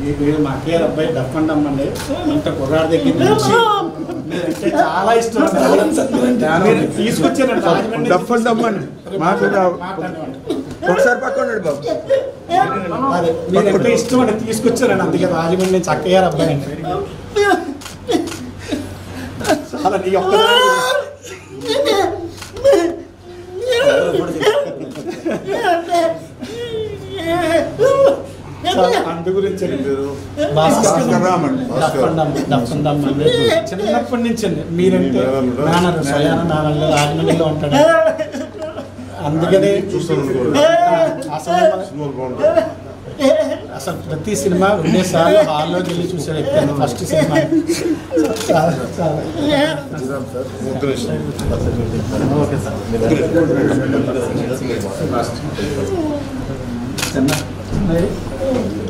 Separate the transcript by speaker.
Speaker 1: మీకు మా కేర్ అబ్బాయి డఫ్ అండ్ అమ్మండి ఇంత కుర్రాడి దగ్గర నుంచి మీరంటే చాలా ఇష్టం అండి. మీరు తీసుకొచ్చారండి రాజమండ్రి
Speaker 2: డఫ్ అండ్ అమ్మని మాకు
Speaker 1: మాట్లాడండి.
Speaker 2: ఒకసారి పక్కన ఉండండి బాబు
Speaker 1: అదే మీరంటే ఇష్టం అండి తీసుకొచ్చారండి అందుకే రాజమండ్రి నుంచి అక్కయ్యారు అబ్బాయి అండి చాలా నీ ఒక్క అందు గురించి
Speaker 2: భాస్కర్ రామండి.
Speaker 1: చిన్నప్పటి నుంచి అండి మీరంటే మేనర్ స్వయాన మేనర్ రాజమండ్రిలో ఉంటాడు అందుకని
Speaker 3: చూస్తాను అనుకోలేదు.
Speaker 1: ఆ, అసలు మన-
Speaker 3: సినిమాలు బాగుంటాయి
Speaker 1: అసలు ప్రతి సినిమా రెండే సార్లు హాల్లోకి వెళ్ళి చూసే వ్యక్తి అండి ఫస్ట్ సినిమా చాలా చాలా
Speaker 3: ఒక్క నిమిషం
Speaker 1: ఓకే సార్ చిన్న చిన్న